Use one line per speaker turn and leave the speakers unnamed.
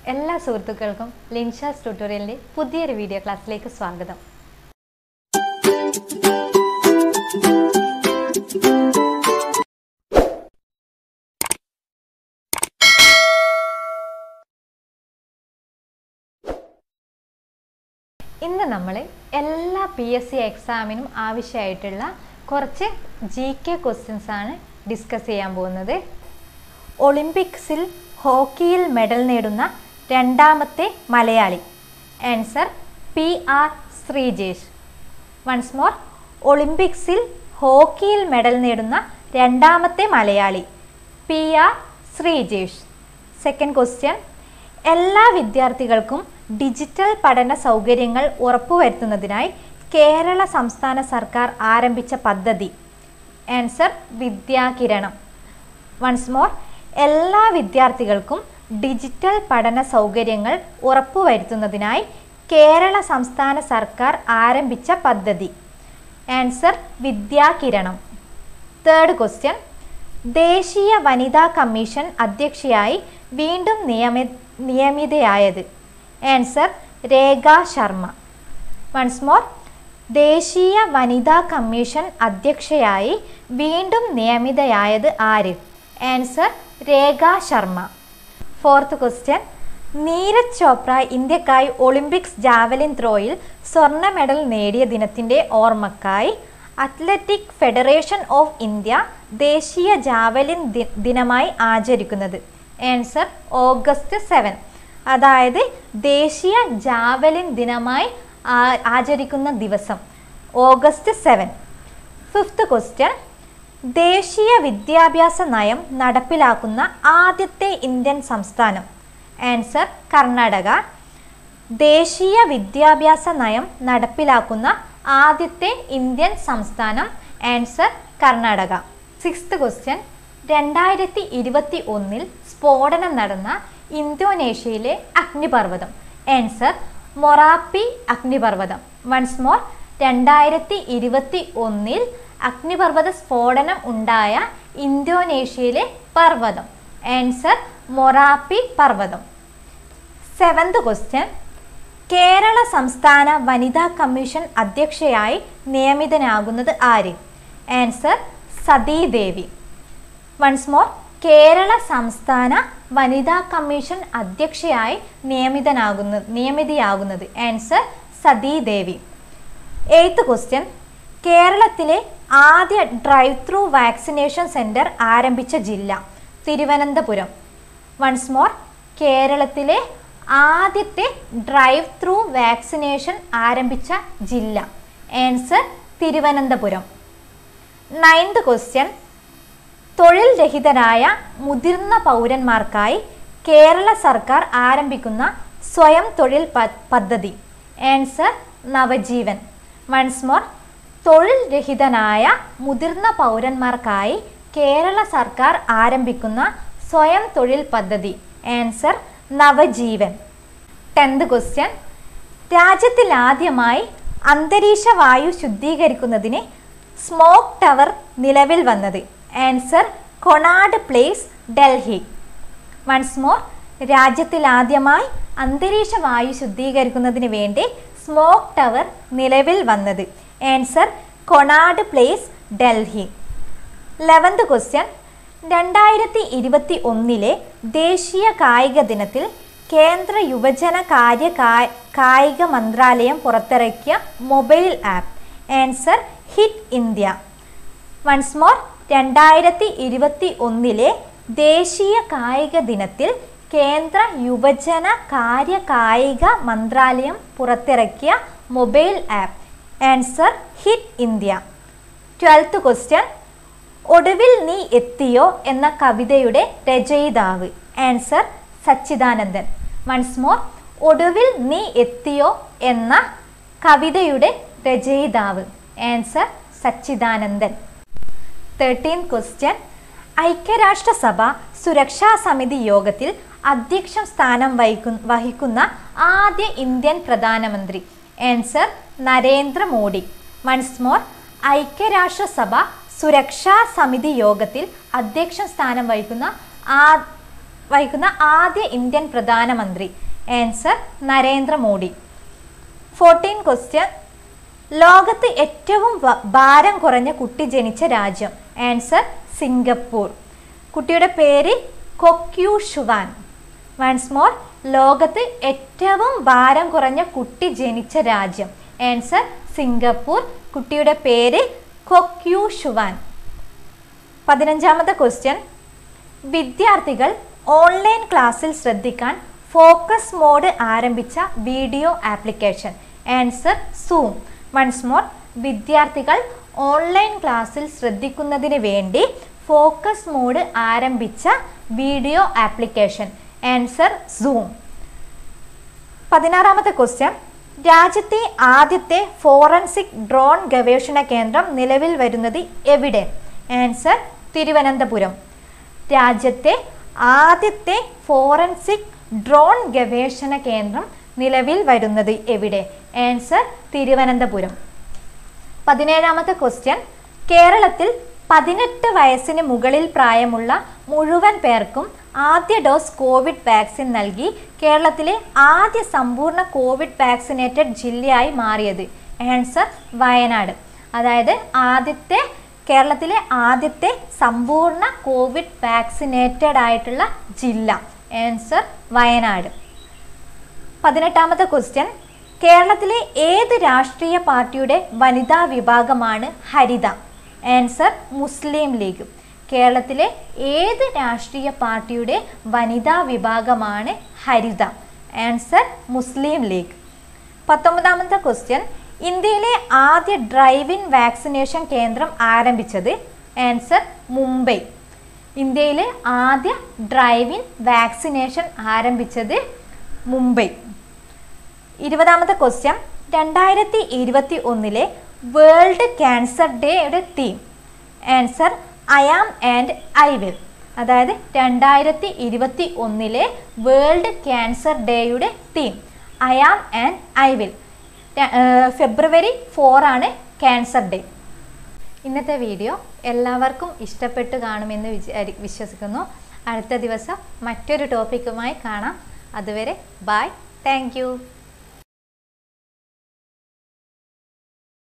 എല്ലാ സുഹൃത്തുക്കൾക്കും ലിൻഷാസ് ട്യൂട്ടോറിയലിൻ്റെ പുതിയൊരു വീഡിയോ ക്ലാസ്സിലേക്ക് സ്വാഗതം ഇന്ന് നമ്മൾ എല്ലാ പി എസ് സി എക്സാമിനും ആവശ്യമായിട്ടുള്ള കുറച്ച് ജി കെ ക്വസ്റ്റ്യൻസ് ആണ് ഡിസ്കസ് ചെയ്യാൻ പോകുന്നത് ഒളിമ്പിക്സിൽ ഹോക്കിയിൽ മെഡൽ നേടുന്ന രണ്ടാമത്തെ Malayali answer P R Sreejesh once more ഒളിമ്പിക്സിൽ ഹോക്കിയിൽ മെഡൽ നേടുന്ന രണ്ടാമത്തെ Malayali P R Sreejesh second question എല്ലാ വിദ്യാർത്ഥികൾക്കും ഡിജിറ്റൽ പഠന സൗകര്യങ്ങൾ ഉറപ്പുവരുത്തുന്നതിനായി കേരള സംസ്ഥാന സർക്കാർ ആരംഭിച്ച പദ്ധതി ആൻസർ വിദ്യാകിരണം വൺസ് മോർ എല്ലാ വിദ്യാർത്ഥികൾക്കും ഡിജിറ്റൽ പഠന സൗകര്യങ്ങൾ ഉറപ്പുവരുത്തുന്നതിനായി കേരള സംസ്ഥാന സർക്കാർ ആരംഭിച്ച പദ്ധതി ആൻസർ വിദ്യാകിരണം തേർഡ് ക്വസ്റ്റ്യൻ ദേശീയ വനിതാ കമ്മീഷൻ അധ്യക്ഷയായി വീണ്ടും നിയമി നിയമിതയായത് answer Rekha Sharma once more ദേശീയ വനിതാ കമ്മീഷൻ അധ്യക്ഷയായി വീണ്ടും നിയമിതയായത് ആര് answer Rekha Sharma fourth question Neeraj Chopra ഇന്ത്യക്കായി ഒളിമ്പിക്സ് ജാവലിൻ ത്രോയിൽ സ്വർണ്ണ മെഡൽ നേടിയ ദിനത്തിൻ്റെ ഓർമ്മക്കായി അത്ലറ്റിക് ഫെഡറേഷൻ ഓഫ് ഇന്ത്യ ദേശീയ ജാവലിൻ ദി- ദിനമായി ആചരിക്കുന്നത് ആൻസർ ഓഗസ്റ്റ് സെവൻ അതായത് ദേശീയ ജാവലിൻ ദിനമായി ആ- ആചരിക്കുന്ന ദിവസം ഓഗസ്റ്റ് സെവൻ ഫിഫ്ത്ത് ക്വസ്റ്റ്യൻ ദേശീയ വിദ്യാഭ്യാസ നയം നടപ്പിലാക്കുന്ന ആദ്യത്തെ ഇന്ത്യൻ സംസ്ഥാനം ആൻസർ കർണാടക ദേശീയ വിദ്യാഭ്യാസ നയം നടപ്പിലാക്കുന്ന ആദ്യത്തെ ഇന്ത്യൻ സംസ്ഥാനം ആൻസർ കർണാടക സിക്സ്ത് ക്വസ്റ്റ്യൻ രണ്ടായിരത്തി ഇരുപത്തി ഒന്നിൽ സ്ഫോടനം നടന്ന ഇന്തോനേഷ്യയിലെ അഗ്നിപർവ്വതം ആൻസർ മൊറാപ്പി അഗ്നിപർവ്വതം വൺസ് മോർ രണ്ടായിരത്തി ഇരുപത്തി ഒന്നിൽ അഗ്നിപർവ്വത സ്ഫോടനം ഉണ്ടായ ഇന്തോനേഷ്യയിലെ പർവ്വതം ആൻസർ മൊറാപ്പി പർവ്വതം സെവന്ത് ക്വസ്റ്റ്യൻ കേരള സംസ്ഥാന വനിതാ കമ്മീഷൻ അധ്യക്ഷയായി നിയമിതനാകുന്നത് ആര് answer Sathidevi once more Kerala സംസ്ഥാന വനിതാ കമ്മീഷൻ അധ്യക്ഷയായി നിയമിതനാകുന്ന നിയമിതയാകുന്നത് ആൻസർ സതീദേവി എയ്ത്ത് ക്വസ്റ്റ്യൻ കേരളത്തിലെ ആദ്യ ഡ്രൈവ് ത്രൂ വാക്സിനേഷൻ സെൻറ്റർ ആരംഭിച്ച ജില്ല തിരുവനന്തപുരം വൺസ് മോർ കേരളത്തിലെ ആദ്യത്തെ ഡ്രൈവ് ത്രൂ വാക്സിനേഷൻ ആരംഭിച്ച ജില്ല ആൻസർ തിരുവനന്തപുരം നയൻത് ക്വസ്റ്റ്യൻ തൊഴിൽ രഹിതരായ മുതിർന്ന പൗരന്മാർക്കായി കേരള സർക്കാർ ആരംഭിക്കുന്ന സ്വയം തൊഴിൽ പ- പദ്ധതി ആൻസർ നവജീവൻ വൺസ് മോർ തൊഴിൽ രഹിതനായ മുതിർന്ന പൗരന്മാർക്കായി കേരള സർക്കാർ ആരംഭിക്കുന്ന സ്വയം തൊഴിൽ പദ്ധതി ആൻസർ നവജീവൻ ടെൻത്ത് ക്വസ്റ്റ്യൻ രാജ്യത്തിൽ ആദ്യമായി അന്തരീക്ഷ വായു ശുദ്ധീകരിക്കുന്നതിന് സ്മോക്ക് ടവർ നിലവിൽ വന്നത് answer Connaught Place Delhi once more രാജ്യത്തിൽ ആദ്യമായി അന്തരീക്ഷ വായു ശുദ്ധീകരിക്കുന്നതിന് വേണ്ടി സ്മോക്ക് ടവർ നിലവിൽ വന്നത് answer Connaught Place Delhi eleventh question രണ്ടായിരത്തി ഇരുപത്തി ഒന്നിലെ ദേശീയ കായിക ദിനത്തിൽ കേന്ദ്ര യുവജന കാര്യ കാ- കായിക മന്ത്രാലയം പുറത്തിറക്കിയ mobile app answer Hit India once more രണ്ടായിരത്തി ഇരുപത്തി ഒന്നിലെ ദേശീയ കായിക ദിനത്തിൽ കേന്ദ്ര യുവജന കാര്യ കായിക മന്ത്രാലയം പുറത്തിറക്കിയ mobile app answer Hit India twelfth question ഒടുവിൽ നീ എത്തിയോ എന്ന കവിതയുടെ രചയിതാവ് ആൻസർ സച്ചിദാനന്ദൻ വൺസ് മോർ ഒടുവിൽ നീ എത്തിയോ എന്ന കവിതയുടെ രചയിതാവ് ആൻസർ സച്ചിദാനന്ദൻ തേർട്ടീൻ ക്വസ്റ്റ്യൻ ഐക്യരാഷ്ട്രസഭ സുരക്ഷാ സമിതി യോഗത്തിൽ അധ്യക്ഷ സ്ഥാനം വഹിക്കു വഹിക്കുന്ന ആദ്യ ഇന്ത്യൻ പ്രധാനമന്ത്രി ആൻസർ നരേന്ദ്രമോദി വൺസ് മോർ ഐക്യരാഷ്ട്രസഭ സുരക്ഷാ സമിതി യോഗത്തിൽ അധ്യക്ഷ സ്ഥാനം വഹിക്കുന്ന ആ വഹിക്കുന്ന ആദ്യ ഇന്ത്യൻ പ്രധാനമന്ത്രി ആൻസർ നരേന്ദ്രമോദി ഫോർട്ടീൻ ക്വസ്റ്റ്യൻ ലോകത്ത് ഏറ്റവും വ- ഭാരം കുറഞ്ഞ കുട്ടി ജനിച്ച രാജ്യം ആൻസർ സിംഗപ്പൂർ കുട്ടിയുടെ പേര് കൊക്യു ഷുവാൻ വൺസ് മോർ ലോകത്ത് ഏറ്റവും ഭാരം കുറഞ്ഞ കുട്ടി ജനിച്ച രാജ്യം ആൻസർ സിംഗപ്പൂർ കുട്ടിയുടെ പേര് കൊക്യു ഷുവാൻ പതിനഞ്ചാമത്തെ ക്വസ്റ്റ്യൻ വിദ്യാർത്ഥികൾ ഓൺലൈൻ ക്ലാസ്സിൽ ശ്രദ്ധിക്കാൻ ഫോക്കസ് മോഡ് ആരംഭിച്ച video application answer Zoom once more വിദ്യാർത്ഥികൾ ഓൺലൈൻ ക്ലാസ്സിൽ ശ്രദ്ധിക്കുന്നതിന് വേണ്ടി ഫോക്കസ് മോഡ് ആരംഭിച്ച വീഡിയോ ആപ്ലിക്കേഷൻ ആൻസർ സൂം പതിനാറാമത്തെ ക്വസ്റ്റ്യൻ രാജ്യത്തെ ആദ്യത്തെ ഫോറൻസിക് ഡ്രോൺ ഗവേഷണ കേന്ദ്രം നിലവിൽ വരുന്നത് എവിടെ ആൻസർ തിരുവനന്തപുരം രാജ്യത്തെ ആദ്യത്തെ ഫോറൻസിക് ഡ്രോൺ ഗവേഷണ കേന്ദ്രം നിലവിൽ വരുന്നത് എവിടെ ആൻസർ തിരുവനന്തപുരം പതിനേഴാമത്തെ ക്വസ്റ്റ്യൻ കേരളത്തിൽ പതിനെട്ട് വയസ്സിന് മുകളിൽ പ്രായമുള്ള മുഴുവൻ പേർക്കും ആദ്യ ഡോസ് കോവിഡ് വാക്സിൻ നൽകി കേരളത്തിലെ ആദ്യ സമ്പൂർണ്ണ കോവിഡ് വാക്സിനേറ്റഡ് ജില്ലയായി മാറിയത് ആൻസർ വയനാട് അതായത് ആദ്യത്തെ കേരളത്തിലെ ആദ്യത്തെ സമ്പൂർണ്ണ കോവിഡ് വാക്സിനേറ്റഡ് ആയിട്ടുള്ള ജില്ല ആൻസർ വയനാട് പതിനെട്ടാമത്തെ ക്വസ്റ്റ്യൻ കേരളത്തിലെ ഏത് രാഷ്ട്രീയ പാർട്ടിയുടെ വനിതാ വിഭാഗമാണ് ഹരിത ആൻസർ മുസ്ലിം ലീഗ് കേരളത്തിലെ ഏത് രാഷ്ട്രീയ പാർട്ടിയുടെ വനിതാ വിഭാഗമാണ് ഹരിത ആൻസർ മുസ്ലിം ലീഗ് പത്തൊമ്പതാമത്തെ ക്വസ്റ്റ്യൻ ഇന്ത്യയിലെ ആദ്യ ഡ്രൈവിൻ വാക്സിനേഷൻ കേന്ദ്രം ആരംഭിച്ചത് ആൻസർ മുംബൈ ഇന്ത്യയിലെ ആദ്യ ഡ്രൈവിൻ വാക്സിനേഷൻ ആരംഭിച്ചത് മുംബൈ ഇരുപതാമത്തെ ക്വസ്റ്റ്യൻ രണ്ടായിരത്തി ഇരുപത്തി ഒന്നിലെ വേൾഡ് ക്യാൻസർ ഡേയുടെ theme answer I am and I will അതായത് രണ്ടായിരത്തി ഇരുപത്തി ഒന്നിലെ വേൾഡ് ക്യാൻസർ ഡേയുടെ theme I am and I will ഫെബ്രുവരി ഫോറാണ് ക്യാൻസർ ഡേ ഇന്നത്തെ വീഡിയോ എല്ലാവർക്കും ഇഷ്ടപ്പെട്ട് കാണുമെന്ന് വിചാരി വിശ്വസിക്കുന്നു അടുത്ത ദിവസം മറ്റൊരു ടോപ്പിക്കുമായി കാണാം അതുവരെ ബായ് താങ്ക്